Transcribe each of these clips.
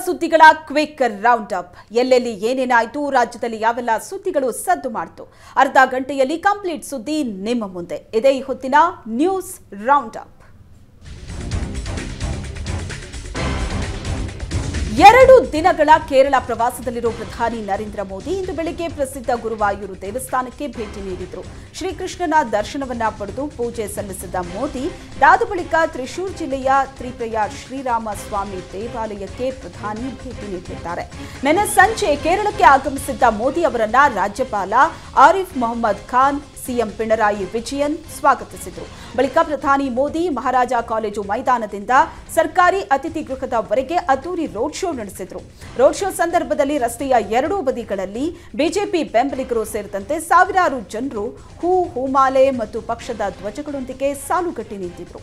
ಸುದ್ದಿಗಳ quick round up ಎಲ್ಲೆಲ್ಲಿ ಏನೇನಾಯ್ತು ರಾಜ್ಯದಲ್ಲಿ ಯಾವೆಲ್ಲ ಸುದ್ದಿಗಳು ಸದ್ದು ಮಾಡ್ತು ಅರ್ಧ ಗಂಟೆಯಲ್ಲಿ ಕಂಪ್ಲೀಟ್ ಸುದ್ದಿ ನಿಮ್ಮ ಮುಂದೆ ಇದೇ ಈ ಹೊತ್ತಿನ ನ್ಯೂಸ್ ರೌಂಡ್ ಅಪ್ ಎರಡು ದಿನಗಳ ಕೇರಳ ಪ್ರವಾಸದಲ್ಲಿರುವ ಪ್ರಧಾನಿ ನರೇಂದ್ರ ಮೋದಿ ಇಂದು ಬೆಳಿಗ್ಗೆ ಪ್ರಸಿದ್ಧ ಗುರುವಾಯೂರು ದೇವಸ್ಥಾನಕ್ಕೆ ಭೇಟಿ ನೀಡಿದ್ರು ಶ್ರೀಕೃಷ್ಣನ ದರ್ಶನವನ್ನ ಪಡೆದು ಪೂಜೆ ಸಲ್ಲಿಸಿದ ಮೋದಿ ದಾದು ಬಳಿಕ ತ್ರಿಶೂರ್ ಜಿಲ್ಲೆಯ ತ್ರಿಪ್ರಯಾರ್ ಶ್ರೀರಾಮ ಸ್ವಾಮಿ ದೇವಾಲಯಕ್ಕೆ ಪ್ರಧಾನಿ ಭೇಟಿ ನೀಡಲಿದ್ದಾರೆ ನಿನ್ನೆ ಸಂಜೆ ಕೇರಳಕ್ಕೆ ಆಗಮಿಸಿದ್ದ ಮೋದಿ ಅವರನ್ನ ರಾಜ್ಯಪಾಲ ಆರಿಫ್ ಮೊಹಮ್ಮದ್ ಖಾನ್ ಸಿಎಂ ಪಿಣರಾಯಿ ವಿಜಯನ್ ಸ್ವಾಗತಿಸಿದರು ಬಳಿಕ ಪ್ರಧಾನಿ ಮೋದಿ ಮಹಾರಾಜ ಕಾಲೇಜು ಮೈದಾನದಿಂದ ಸರ್ಕಾರಿ ಅತಿಥಿ ಗೃಹದವರೆಗೆ ಅದ್ದೂರಿ ರೋಡ್ ಶೋ ನಡೆಸಿದರು ರೋಡ್ ಶೋ ಸಂದರ್ಭದಲ್ಲಿ ರಸ್ತೆಯ ಎರಡೂ ಬದಿಗಳಲ್ಲಿ ಬಿಜೆಪಿ ಬೆಂಬಲಿಗರು ಸೇರಿದಂತೆ ಸಾವಿರಾರು ಜನರು ಹೂ ಹೂಮಾಲೆ ಮತ್ತು ಪಕ್ಷದ ಧ್ವಜಗಳೊಂದಿಗೆ ಸಾಲುಗಟ್ಟಿ ನಿಂತಿದ್ರು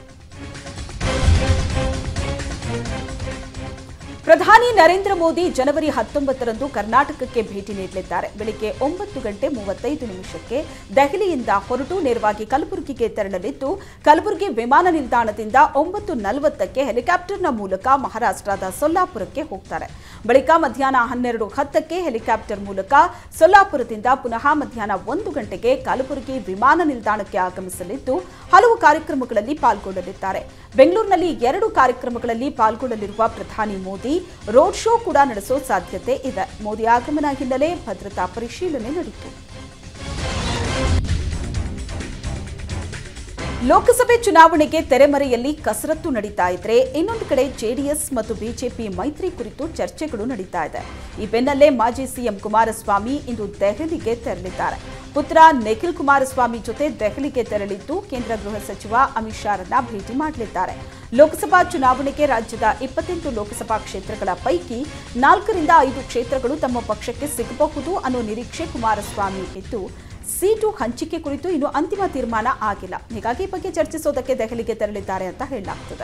ಪ್ರಧಾನಿ ನರೇಂದ್ರ ಮೋದಿ ಜನವರಿ ಹತ್ತೊಂಬತ್ತರಂದು ಕರ್ನಾಟಕಕ್ಕೆ ಭೇಟಿ ನೀಡಲಿದ್ದಾರೆ ಬೆಳಿಗ್ಗೆ ಒಂಬತ್ತು ಗಂಟೆ ಮೂವತ್ತೈದು ನಿಮಿಷಕ್ಕೆ ದೆಹಲಿಯಿಂದ ಹೊರಟು ನೇರವಾಗಿ ಕಲಬುರಗಿಗೆ ತೆರಳಲಿದ್ದು ಕಲಬುರಗಿ ವಿಮಾನ ನಿಲ್ದಾಣದಿಂದ ಒಂಬತ್ತು ನಲವತ್ತಕ್ಕೆ ಹೆಲಿಕಾಪ್ಟರ್ನ ಮೂಲಕ ಮಹಾರಾಷ್ಟ್ರದ ಸೊಲ್ಲಾಪುರಕ್ಕೆ ಹೋಗ್ತಾರೆ ಬಳಿಕ ಮಧ್ಯಾಹ್ನ ಹನ್ನೆರಡು ಹತ್ತಕ್ಕೆ ಹೆಲಿಕಾಪ್ಟರ್ ಮೂಲಕ ಸೊಲ್ಲಾಪುರದಿಂದ ಪುನಃ ಮಧ್ಯಾಹ್ನ ಒಂದು ಗಂಟೆಗೆ ಕಲಬುರಗಿ ವಿಮಾನ ನಿಲ್ದಾಣಕ್ಕೆ ಆಗಮಿಸಲಿದ್ದು ಹಲವು ಕಾರ್ಯಕ್ರಮಗಳಲ್ಲಿ ಪಾಲ್ಗೊಳ್ಳಲಿದ್ದಾರೆ ಬೆಂಗಳೂರಿನಲ್ಲಿ ಎರಡು ಕಾರ್ಯಕ್ರಮಗಳಲ್ಲಿ ಪಾಲ್ಗೊಳ್ಳಲಿರುವ ಪ್ರಧಾನಿ ಮೋದಿ ರೋಡ್ ಶೋ ಕೂಡ ನಡೆಸೋ ಸಾಧ್ಯತೆ ಇದೆ ಮೋದಿ ಆಗಮನ ಹಿನ್ನೆಲೆ ಭದ್ರತಾ ಪರಿಶೀಲನೆ ನಡೆಯಿತು ಲೋಕಸಭೆ ಚುನಾವಣೆಗೆ ತೆರೆಮರೆಯಲ್ಲಿ ಕಸರತ್ತು ನಡೀತಾ ಇದ್ರೆ ಇನ್ನೊಂದು ಕಡೆ ಜೆಡಿಎಸ್ ಮತ್ತು ಬಿಜೆಪಿ ಮೈತ್ರಿ ಕುರಿತು ಚರ್ಚೆಗಳು ನಡೀತಾ ಇದೆ ಈ ಬೆನ್ನಲ್ಲೇ ಮಾಜಿ ಸಿಎಂ ಕುಮಾರಸ್ವಾಮಿ ಇಂದು ದೆಹಲಿಗೆ ತೆರಳಿದ್ದಾರೆ ಪುತ್ರ ನಿಖಿಲ್ ಕುಮಾರಸ್ವಾಮಿ ಜೊತೆ ದೆಹಲಿಗೆ ತೆರಳಿದ್ದು ಕೇಂದ್ರ ಗೃಹ ಸಚಿವ ಅಮಿತ್ ಶಾರನ್ನ ಭೇಟಿ ಮಾಡಲಿದ್ದಾರೆ ಲೋಕಸಭಾ ಚುನಾವಣೆಗೆ ರಾಜ್ಯದ ಇಪ್ಪತ್ತೆಂಟು ಲೋಕಸಭಾ ಕ್ಷೇತ್ರಗಳ ಪೈಕಿ ನಾಲ್ಕರಿಂದ ಐದು ಕ್ಷೇತ್ರಗಳು ತಮ್ಮ ಪಕ್ಷಕ್ಕೆ ಸಿಗಬಹುದು ಅನ್ನೋ ನಿರೀಕ್ಷೆ ಕುಮಾರಸ್ವಾಮಿ ಇದ್ದು ಸೀಟು ಹಂಚಿಕೆ ಕುರಿತು ಇನ್ನು ಅಂತಿಮ ತೀರ್ಮಾನ ಆಗಿಲ್ಲ ಹೀಗಾಗಿ ಈ ಬಗ್ಗೆ ಚರ್ಚಿಸೋದಕ್ಕೆ ದೆಹಲಿಗೆ ತೆರಳಿದ್ದಾರೆ ಅಂತ ಹೇಳಲಾಗ್ತದೆ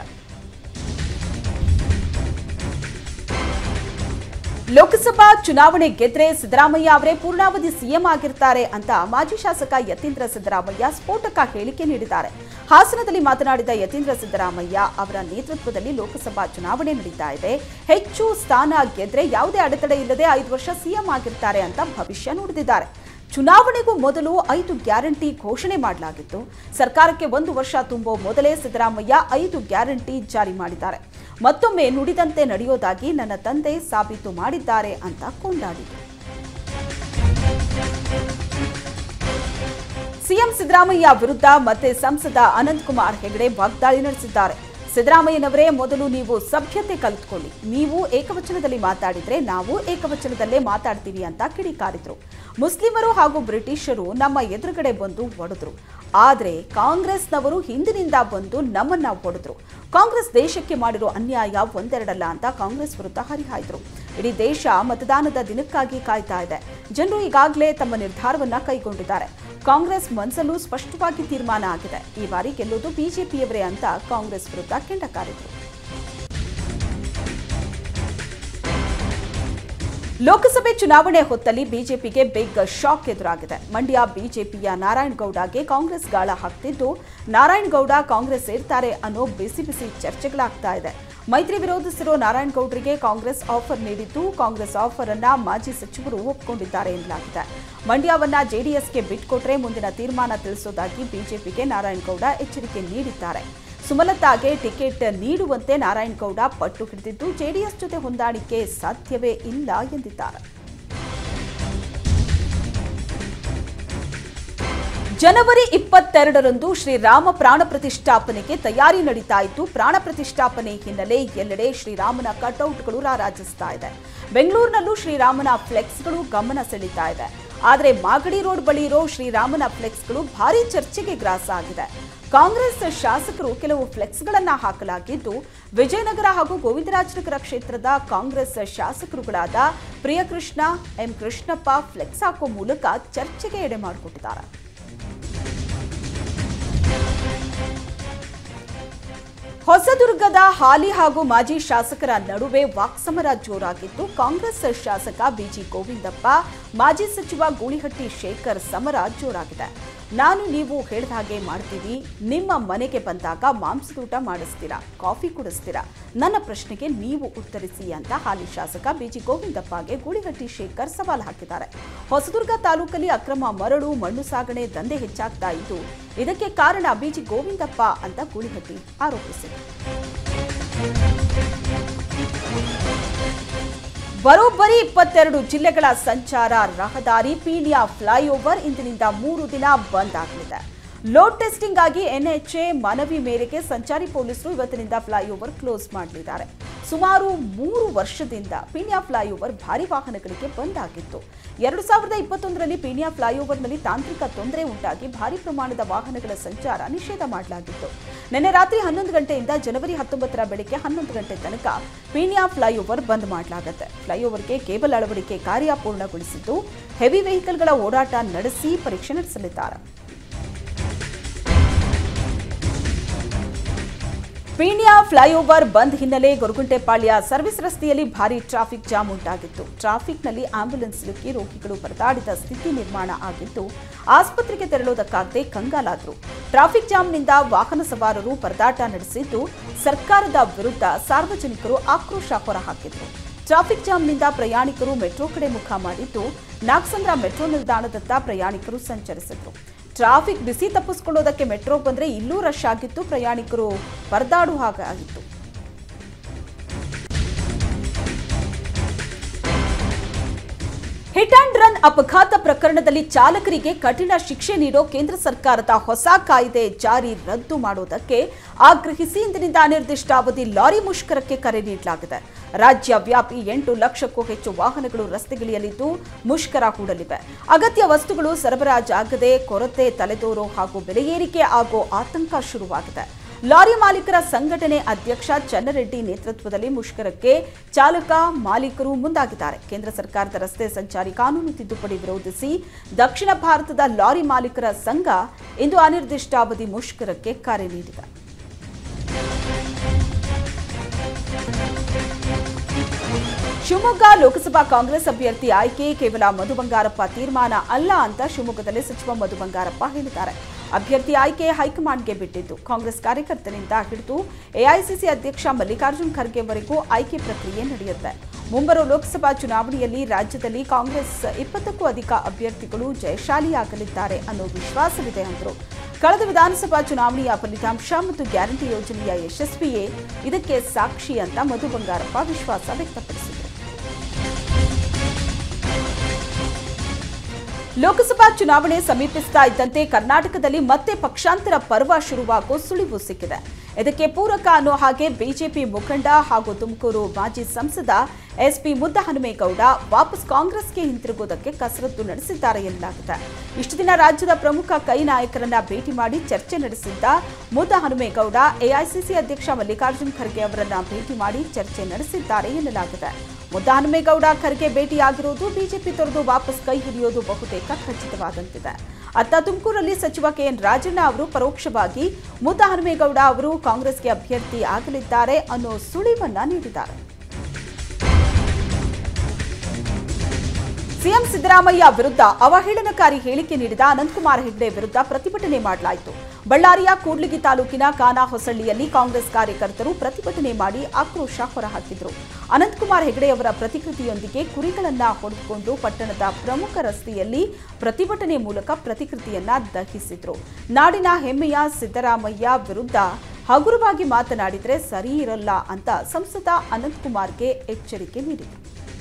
ಲೋಕಸಭಾ ಚುನಾವಣೆ ಗೆದ್ರೆ ಸಿದ್ದರಾಮಯ್ಯ ಅವರೇ ಪೂರ್ಣಾವಧಿ ಸಿಎಂ ಆಗಿರ್ತಾರೆ ಅಂತ ಮಾಜಿ ಶಾಸಕ ಯತೀಂದ್ರ ಸಿದ್ದರಾಮಯ್ಯ ಸ್ಫೋಟಕ ಹೇಳಿಕೆ ನೀಡಿದ್ದಾರೆ ಹಾಸನದಲ್ಲಿ ಮಾತನಾಡಿದ ಯತೀಂದ್ರ ಸಿದ್ದರಾಮಯ್ಯ ಅವರ ನೇತೃತ್ವದಲ್ಲಿ ಲೋಕಸಭಾ ಚುನಾವಣೆ ನಡೀತಾ ಇದೆ ಹೆಚ್ಚು ಸ್ಥಾನ ಗೆದ್ರೆ ಯಾವುದೇ ಅಡೆತಡೆ ಇಲ್ಲದೆ ಐದು ವರ್ಷ ಸಿಎಂ ಆಗಿರ್ತಾರೆ ಅಂತ ಭವಿಷ್ಯ ನುಡಿದಿದ್ದಾರೆ ಚುನಾವಣೆಗೂ ಮೊದಲು ಐದು ಗ್ಯಾರಂಟಿ ಘೋಷಣೆ ಮಾಡಲಾಗಿತ್ತು ಸರ್ಕಾರಕ್ಕೆ ಒಂದು ವರ್ಷ ತುಂಬೋ ಮೊದಲೇ ಸಿದ್ದರಾಮಯ್ಯ ಐದು ಗ್ಯಾರಂಟಿ ಜಾರಿ ಮಾಡಿದ್ದಾರೆ ಮತ್ತೊಮ್ಮೆ ನುಡಿದಂತೆ ನಡೆಯೋದಾಗಿ ನನ್ನ ತಂದೆ ಸಾಬೀತು ಮಾಡಿದ್ದಾರೆ ಅಂತ ಕೊಂಡಾಡಿದರು ಸಿಎಂ ಸಿದ್ದರಾಮಯ್ಯ ವಿರುದ್ಧ ಮತ್ತೆ ಸಂಸದ ಅನಂತಕುಮಾರ್ ಹೆಗಡೆ ವಾಗ್ದಾಳಿ ನಡೆಸಿದ್ದಾರೆ ಸಿದ್ದರಾಮಯ್ಯನವರೇ ಮೊದಲು ನೀವು ಸಭ್ಯತೆ ಕಲಿತ್ಕೊಳ್ಳಿ ನೀವು ಏಕವಚನದಲ್ಲಿ ಮಾತಾಡಿದ್ರೆ ನಾವು ಏಕವಚನದಲ್ಲೇ ಮಾತಾಡ್ತೀವಿ ಅಂತ ಕಿಡಿಕಾರಿದ್ರು ಮುಸ್ಲಿಮರು ಹಾಗೂ ಬ್ರಿಟಿಷರು ನಮ್ಮ ಎದುರುಗಡೆ ಬಂದು ಒಡೆದ್ರು ಆದರೆ ಕಾಂಗ್ರೆಸ್ನವರು ಹಿಂದಿನಿಂದ ಬಂದು ನಮ್ಮನ್ನ ಒಡೆದ್ರು ಕಾಂಗ್ರೆಸ್ ದೇಶಕ್ಕೆ ಮಾಡಿರೋ ಅನ್ಯಾಯ ಒಂದೆರಡಲ್ಲ ಅಂತ ಕಾಂಗ್ರೆಸ್ ವಿರುದ್ಧ ಹರಿಹಾಯ್ದ್ರು ಇಡೀ ದೇಶ ಮತದಾನದ ದಿನಕ್ಕಾಗಿ ಕಾಯ್ತಾ ಇದೆ ಜನರು ಈಗಾಗಲೇ ತಮ್ಮ ನಿರ್ಧಾರವನ್ನ ಕೈಗೊಂಡಿದ್ದಾರೆ ಕಾಂಗ್ರೆಸ್ ಮನಸ್ಸಲ್ಲೂ ಸ್ಪಷ್ಟವಾಗಿ ತೀರ್ಮಾನ ಆಗಿದೆ ಈ ಬಾರಿ ಗೆಲ್ಲೋದು ಬಿಜೆಪಿಯವರೇ ಅಂತ ಕಾಂಗ್ರೆಸ್ ವಿರುದ್ಧ ಕೆಂಡಕಾರಿದ್ರು ಲೋಕಸಭೆ ಚುನಾವಣೆ ಹೊತ್ತಲ್ಲಿ ಬಿಜೆಪಿಗೆ ಬಿಗ್ ಶಾಕ್ ಎದುರಾಗಿದೆ ಮಂಡ್ಯ ಬಿಜೆಪಿಯ ನಾರಾಯಣಗೌಡಗೆ ಕಾಂಗ್ರೆಸ್ ಗಾಳ ಹಾಕ್ತಿದ್ದು ನಾರಾಯಣಗೌಡ ಕಾಂಗ್ರೆಸ್ ಸೇರ್ತಾರೆ ಅನ್ನೋ ಬಿಸಿ ಬಿಸಿ ಚರ್ಚೆಗಳಾಗ್ತಾ ಇದೆ ಮೈತ್ರಿ ವಿರೋಧಿಸಿರೋ ನಾರಾಯಣಗೌಡರಿಗೆ ಕಾಂಗ್ರೆಸ್ ಆಫರ್ ನೀಡಿದ್ದು ಕಾಂಗ್ರೆಸ್ ಆಫರ್ ಅನ್ನ ಮಾಜಿ ಸಚಿವರು ಒಪ್ಪಿಕೊಂಡಿದ್ದಾರೆ ಎನ್ನಲಾಗಿದೆ ಮಂಡ್ಯವನ್ನ ಜೆಡಿಎಸ್ಗೆ ಬಿಟ್ಕೊಟ್ರೆ ಮುಂದಿನ ತೀರ್ಮಾನ ತಿಳಿಸೋದಾಗಿ ಬಿಜೆಪಿಗೆ ನಾರಾಯಣಗೌಡ ಎಚ್ಚರಿಕೆ ನೀಡಿದ್ದಾರೆ ಸುಮಲತಾಗೆ ಟಿಕೆಟ್ ನೀಡುವಂತೆ ನಾರಾಯಣಗೌಡ ಪಟ್ಟು ಹಿಡಿದಿದ್ದು ಜೆಡಿಎಸ್ ಜೊತೆ ಹೊಂದಾಣಿಕೆ ಸಾಧ್ಯವೇ ಇಲ್ಲ ಎಂದಿದ್ದಾರೆ ಜನವರಿ ಇಪ್ಪತ್ತೆರಡರಂದು ಶ್ರೀರಾಮ ಪ್ರಾಣ ಪ್ರತಿಷ್ಠಾಪನೆಗೆ ತಯಾರಿ ನಡೀತಾ ಇದ್ದು ಪ್ರಾಣ ಪ್ರತಿಷ್ಠಾಪನೆ ಹಿನ್ನೆಲೆ ಎಲ್ಲೆಡೆ ಶ್ರೀರಾಮನ ಕಟೌಟ್ಗಳು ರಾರಾಜಿಸ್ತಾ ಇದೆ ಬೆಂಗಳೂರಿನಲ್ಲೂ ಶ್ರೀರಾಮನ ಫ್ಲೆಕ್ಸ್ಗಳು ಗಮನ ಸೆಳೀತಾ ಇದೆ ಆದರೆ ಮಾಗಡಿ ರೋಡ್ ಬಳಿ ಇರೋ ಶ್ರೀರಾಮನ ಫ್ಲೆಕ್ಸ್ಗಳು ಭಾರಿ ಚರ್ಚೆಗೆ ಗ್ರಾಸ ಆಗಿದೆ ಕಾಂಗ್ರೆಸ್ ಶಾಸಕರು ಕೆಲವು ಫ್ಲೆಕ್ಸ್ಗಳನ್ನ ಹಾಕಲಾಗಿದ್ದು ವಿಜಯನಗರ ಹಾಗೂ ಗೋವಿಂದರಾಜನಗರ ಕ್ಷೇತ್ರದ ಕಾಂಗ್ರೆಸ್ ಶಾಸಕರುಗಳಾದ ಪ್ರಿಯಕೃಷ್ಣ ಎಂ ಕೃಷ್ಣಪ್ಪ ಫ್ಲೆಕ್ಸ್ ಹಾಕೋ ಮೂಲಕ ಚರ್ಚೆಗೆ ಎಡೆ ಮಾಡಿಕೊಟ್ಟಿದ್ದಾರೆ ಹೊಸದುರ್ಗದ ಹಾಲಿ ಹಾಗೂ ಮಾಜಿ ಶಾಸಕರ ನಡುವೆ ವಾಕ್ಸಮರ ಜೋರಾಗಿದ್ದು ಕಾಂಗ್ರೆಸ್ ಶಾಸಕ ಬಿಜಿ ಗೋವಿಂದಪ್ಪ ಮಾಜಿ ಸಚಿವ ಗೂಳಿಹಟ್ಟಿ ಶೇಖರ್ ಸಮರ ಜೋರಾಗಿದೆ ನಾನು ನೀವು ಹೇಳಿದ ಹಾಗೆ ಮಾಡ್ತೀವಿ ನಿಮ್ಮ ಮನೆಗೆ ಬಂದಾಗ ಮಾಂಸದೂಟ ಮಾಡಿಸ್ತೀರಾ ಕಾಫಿ ಕುಡಿಸ್ತೀರಾ ನನ್ನ ಪ್ರಶ್ನೆಗೆ ನೀವು ಉತ್ತರಿಸಿ ಅಂತ ಹಾಲಿ ಶಾಸಕ ಬಿಜಿ ಗೋವಿಂದಪ್ಪಗೆ ಗೂಳಿಹಟ್ಟಿ ಶೇಖರ್ ಸವಾಲು ಹಾಕಿದ್ದಾರೆ ಹೊಸದುರ್ಗ ತಾಲೂಕಲ್ಲಿ ಅಕ್ರಮ ಮರಳು ಮಣ್ಣು ಸಾಗಣೆ ದಂಧೆ ಹೆಚ್ಚಾಗ್ತಾ ಇದ್ದು ಇದಕ್ಕೆ ಕಾರಣ ಬಿಜಿ ಗೋವಿಂದಪ್ಪ ಅಂತ ಗೂಳಿಹಟ್ಟಿ ಆರೋಪಿಸಿದರು ಬರೋಬ್ಬರಿ ಇಪ್ಪತ್ತೆರಡು ಜಿಲ್ಲೆಗಳ ಸಂಚಾರ ರಹದಾರಿ ಪೀಣ್ಯ ಫ್ಲೈಓವರ್ ಇಂದಿನಿಂದ ಮೂರು ದಿನ ಬಂದ್ ಆಗಲಿದೆ ಲೋಡ್ ಟೆಸ್ಟಿಂಗ್ ಆಗಿ ಎನ್ಎಚ್ಎ ಮನವಿ ಮೇರೆಗೆ ಸಂಚಾರಿ ಪೊಲೀಸರು ಇವತ್ತಿನಿಂದ ಫ್ಲೈಓವರ್ ಕ್ಲೋಸ್ ಮಾಡಲಿದ್ದಾರೆ ಸುಮಾರು ಮೂರು ವರ್ಷದಿಂದ ಪೀಣ್ಯ ಫ್ಲೈಓವರ್ ಭಾರಿ ವಾಹನಗಳಿಗೆ ಬಂದ್ ಆಗಿತ್ತು ಎರಡು ಸಾವಿರದ ಇಪ್ಪತ್ತೊಂದರಲ್ಲಿ ಪೀಣ್ಯ ಫ್ಲೈಓವರ್ನಲ್ಲಿ ತಾಂತ್ರಿಕ ತೊಂದರೆ ಉಂಟಾಗಿ ಭಾರಿ ಪ್ರಮಾಣದ ವಾಹನಗಳ ಸಂಚಾರ ನಿಷೇಧ ಮಾಡಲಾಗಿತ್ತು ನಿನ್ನೆ ರಾತ್ರಿ ಹನ್ನೊಂದು ಗಂಟೆಯಿಂದ ಜನವರಿ ಹತ್ತೊಂಬತ್ತರ ಬೆಳಗ್ಗೆ ಹನ್ನೊಂದು ಗಂಟೆ ತನಕ ಪೀಣ್ಯ ಫ್ಲೈಓವರ್ ಬಂದ್ ಮಾಡಲಾಗುತ್ತೆ ಫ್ಲೈಓವರ್ಗೆ ಕೇಬಲ್ ಅಳವಡಿಕೆ ಕಾರ್ಯ ಪೂರ್ಣಗೊಳಿಸಿದ್ದು ಹೆವಿ ವೆಹಿಕಲ್ಗಳ ಓಡಾಟ ನಡೆಸಿ ಪರೀಕ್ಷೆ ನಡೆಸಲಿದ್ದಾರೆ ಪೀಣ್ಯ ಫ್ಲೈಓವರ್ ಬಂದ್ ಹಿನ್ನೆಲೆ ಗೊರಗುಂಟೆಪಾಳ್ಯ ಸರ್ವಿಸ್ ರಸ್ತೆಯಲ್ಲಿ ಭಾರಿ ಟ್ರಾಫಿಕ್ ಜಾಮ್ ಉಂಟಾಗಿತ್ತು ಟ್ರಾಫಿಕ್ನಲ್ಲಿ ಆಂಬ್ಯುಲೆನ್ಸ್ ಸಿಲುಕಿ ರೋಗಿಗಳು ಪರದಾಡಿದ ಸ್ಥಿತಿ ನಿರ್ಮಾಣ ಆಗಿದ್ದು ಆಸ್ಪತ್ರೆಗೆ ತೆರಳುವುದಕ್ಕಾಗದೆ ಕಂಗಾಲಾದರು ಟ್ರಾಫಿಕ್ ಜಾಮ್ನಿಂದ ವಾಹನ ಸವಾರರು ಪರದಾಟ ನಡೆಸಿದ್ದು ಸರ್ಕಾರದ ವಿರುದ್ಧ ಸಾರ್ವಜನಿಕರು ಆಕ್ರೋಶ ಹೊರಹಾಕಿದ್ರು ಟ್ರಾಫಿಕ್ ಜಾಮ್ನಿಂದ ಪ್ರಯಾಣಿಕರು ಮೆಟ್ರೋ ಕಡೆ ಮುಖ ಮಾಡಿದ್ದು ನಾಗಸಂದ್ರ ಮೆಟ್ರೋ ನಿಲ್ದಾಣದತ್ತ ಪ್ರಯಾಣಿಕರು ಸಂಚರಿಸಿದ್ರು ಟ್ರಾಫಿಕ್ ಬಿಸಿ ತಪ್ಪಿಸ್ಕೊಳ್ಳೋದಕ್ಕೆ ಮೆಟ್ರೋ ಬಂದ್ರೆ ಇಲ್ಲೂ ರಶ್ ಆಗಿತ್ತು ಪ್ರಯಾಣಿಕರು ಪರದಾಡು ಹಾಗಾಗಿತ್ತು ಹಿಟ್ ಅಂಡ್ ರನ್ ಅಪಘಾತ ಪ್ರಕರಣದಲ್ಲಿ ಚಾಲಕರಿಗೆ ಕಠಿಣ ಶಿಕ್ಷೆ ನೀಡೋ ಕೇಂದ್ರ ಸರ್ಕಾರದ ಹೊಸ ಕಾಯ್ದೆ ಜಾರಿ ರದ್ದು ಮಾಡುವುದಕ್ಕೆ ಆಗ್ರಹಿಸಿ ಇಂದಿನಿಂದ ಅನಿರ್ದಿಷ್ಟಾವಧಿ ಲಾರಿ ಮುಷ್ಕರಕ್ಕೆ ಕರೆ ನೀಡಲಾಗಿದೆ ರಾಜ್ಯ ವ್ಯಾಪಿ ಎಂಟು ಲಕ್ಷಕ್ಕೂ ಹೆಚ್ಚು ವಾಹನಗಳು ರಸ್ತೆಗಿಳಿಯಲಿದ್ದು ಮುಷ್ಕರ ಹೂಡಲಿವೆ ಅಗತ್ಯ ವಸ್ತುಗಳು ಸರಬರಾಜಾಗದೆ ಕೊರತೆ ತಲೆದೋರೋ ಹಾಗೂ ಬೆಲೆ ಏರಿಕೆ ಆಗೋ ಆತಂಕ ಶುರುವಾಗಿದೆ ಲಾರಿ ಮಾಲೀಕರ ಸಂಘಟನೆ ಅಧ್ಯಕ್ಷ ಚನ್ನರೆಡ್ಡಿ ನೇತೃತ್ವದಲ್ಲಿ ಮುಷ್ಕರಕ್ಕೆ ಚಾಲಕ ಮಾಲೀಕರು ಮುಂದಾಗಿದ್ದಾರೆ ಕೇಂದ್ರ ಸರ್ಕಾರದ ರಸ್ತೆ ಸಂಚಾರಿ ಕಾನೂನು ತಿದ್ದುಪಡಿ ವಿರೋಧಿಸಿ ದಕ್ಷಿಣ ಭಾರತದ ಲಾರಿ ಮಾಲೀಕರ ಸಂಘ ಇಂದು ಅನಿರ್ದಿಷ್ಟಾವಧಿ ಮುಷ್ಕರಕ್ಕೆ ಕರೆ ನೀಡಿದೆ ಶಿವಮೊಗ್ಗ ಲೋಕಸಭಾ ಕಾಂಗ್ರೆಸ್ ಅಭ್ಯರ್ಥಿ ಆಯ್ಕೆ ಕೇವಲ ಮಧು ಬಂಗಾರಪ್ಪ ತೀರ್ಮಾನ ಅಲ್ಲ ಅಂತ ಶಿವಮೊಗ್ಗದಲ್ಲಿ ಸಚಿವ ಮಧು ಬಂಗಾರಪ್ಪ ಹೇಳಿದ್ದಾರೆ ಅಭ್ಯರ್ಥಿ ಆಯ್ಕೆ ಹೈಕಮಾಂಡ್ಗೆ ಬಿಟ್ಟಿದ್ದು ಕಾಂಗ್ರೆಸ್ ಕಾರ್ಯಕರ್ತನಿಂದ ಹಿಡಿದು ಎಐಸಿಸಿ ಅಧ್ಯಕ್ಷ ಮಲ್ಲಿಕಾರ್ಜುನ್ ಖರ್ಗೆವರೆಗೂ ಆಯ್ಕೆ ಪ್ರಕ್ರಿಯೆ ನಡೆಯುತ್ತೆ ಮುಂಬರುವ ಲೋಕಸಭಾ ಚುನಾವಣೆಯಲ್ಲಿ ರಾಜ್ಯದಲ್ಲಿ ಕಾಂಗ್ರೆಸ್ ಇಪ್ಪತ್ತಕ್ಕೂ ಅಧಿಕ ಅಭ್ಯರ್ಥಿಗಳು ಜಯಶಾಲಿಯಾಗಲಿದ್ದಾರೆ ಅನ್ನೋ ವಿಶ್ವಾಸವಿದೆ ಎಂದರು ಕಳೆದ ವಿಧಾನಸಭಾ ಚುನಾವಣೆಯ ಫಲಿತಾಂಶ ಮತ್ತು ಗ್ಯಾರಂಟಿ ಯೋಜನೆಯ ಯಶಸ್ವಿಯೇ ಇದಕ್ಕೆ ಸಾಕ್ಷಿ ಅಂತ ಮಧು ಬಂಗಾರಪ್ಪ ವಿಶ್ವಾಸ ವ್ಯಕ್ತಪಡಿಸಿದರು ಲೋಕಸಭಾ ಚುನಾವಣೆ ಸಮೀಪಿಸ್ತಾ ಇದ್ದಂತೆ ಕರ್ನಾಟಕದಲ್ಲಿ ಮತ್ತೆ ಪಕ್ಷಾಂತರ ಪರ್ವ ಶುರುವಾಗೋ ಸುಳಿವು ಸಿಕ್ಕಿದೆ ಇದಕ್ಕೆ ಪೂರಕ ಅನ್ನೋ ಹಾಗೆ ಬಿಜೆಪಿ ಮುಖಂಡ ಹಾಗೂ ತುಮಕೂರು ಮಾಜಿ ಸಂಸದ ಎಸ್ಪಿ ಮುದ್ದಹನುಮೇಗೌಡ ವಾಪಸ್ ಕಾಂಗ್ರೆಸ್ಗೆ ಹಿಂತಿರುಗುವುದಕ್ಕೆ ಕಸರತ್ತು ನಡೆಸಿದ್ದಾರೆ ಎನ್ನಲಾಗಿದೆ ಇಷ್ಟು ದಿನ ರಾಜ್ಯದ ಪ್ರಮುಖ ಕೈ ನಾಯಕರನ್ನ ಭೇಟಿ ಮಾಡಿ ಚರ್ಚೆ ನಡೆಸಿದ್ದ ಮುದ್ದಹನುಮೇಗೌಡ ಎಐಸಿಸಿ ಅಧ್ಯಕ್ಷ ಮಲ್ಲಿಕಾರ್ಜುನ್ ಖರ್ಗೆ ಅವರನ್ನ ಭೇಟಿ ಮಾಡಿ ಚರ್ಚೆ ನಡೆಸಿದ್ದಾರೆ ಎನ್ನಲಾಗಿದೆ ಮುದ್ದಹನುಮೇಗೌಡ ಖರ್ಗೆ ಭೇಟಿಯಾಗಿರುವುದು ಬಿಜೆಪಿ ತೊರೆದು ವಾಪಸ್ ಕೈ ಹಿಡಿಯೋದು ಬಹುತೇಕ ಖಚಿತವಾದಂತಿದೆ ಅತ್ತ ತುಮಕೂರಲ್ಲಿ ಸಚಿವ ಕೆಎನ್ ರಾಜಣ್ಣ ಅವರು ಪರೋಕ್ಷವಾಗಿ ಮುದ್ದಹನುಮೇಗೌಡ ಅವರು ಕಾಂಗ್ರೆಸ್ಗೆ ಅಭ್ಯರ್ಥಿ ಆಗಲಿದ್ದಾರೆ ಅನ್ನೋ ಸುಳಿವನ್ನ ನೀಡಿದ್ದಾರೆ ಸಿಎಂ ಸಿದ್ದರಾಮಯ್ಯ ವಿರುದ್ಧ ಅವಹೇಳನಕಾರಿ ಹೇಳಿಕೆ ನೀಡಿದ ಅನಂತಕುಮಾರ್ ಹೆಗ್ಡೆ ವಿರುದ್ಧ ಪ್ರತಿಭಟನೆ ಮಾಡಲಾಯಿತು ಬಳ್ಳಾರಿಯ ಕೂಡ್ಲಿಗಿ ತಾಲೂಕಿನ ಕಾನಾ ಹೊಸಳ್ಳಿಯಲ್ಲಿ ಕಾಂಗ್ರೆಸ್ ಕಾರ್ಯಕರ್ತರು ಪ್ರತಿಭಟನೆ ಮಾಡಿ ಆಕ್ರೋಶ ಹೊರಹಾಕಿದ್ರು ಅನಂತಕುಮಾರ್ ಹೆಗಡೆಯವರ ಪ್ರತಿಕೃತಿಯೊಂದಿಗೆ ಕುರಿಗಳನ್ನ ಹೊಡೆದುಕೊಂಡು ಪಟ್ಟಣದ ಪ್ರಮುಖ ರಸ್ತೆಯಲ್ಲಿ ಪ್ರತಿಭಟನೆ ಮೂಲಕ ಪ್ರತಿಕೃತಿಯನ್ನ ದಹಿಸಿದ್ರು ನಾಡಿನ ಹೆಮ್ಮೆಯ ಸಿದ್ದರಾಮಯ್ಯ ವಿರುದ್ಧ ಹಗುರವಾಗಿ ಮಾತನಾಡಿದರೆ ಸರಿ ಇರಲ್ಲ ಅಂತ ಸಂಸದ ಅನಂತಕುಮಾರ್ಗೆ ಎಚ್ಚರಿಕೆ ನೀಡಿದರು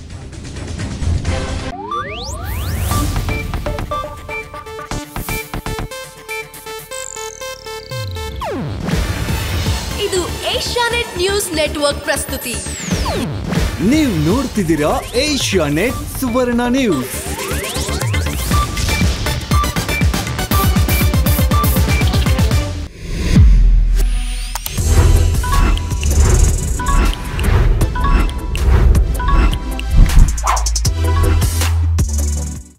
ಇದು ಏಷ್ಯಾನೆಟ್ ನ್ಯೂಸ್ ನೆಟ್ವರ್ಕ್ ಪ್ರಸ್ತುತಿ ನೀವು ನೋಡ್ತಿದ್ದೀರಾ ಏಷ್ಯಾ ನೆಟ್ ಸುವರ್ಣ ನ್ಯೂಸ್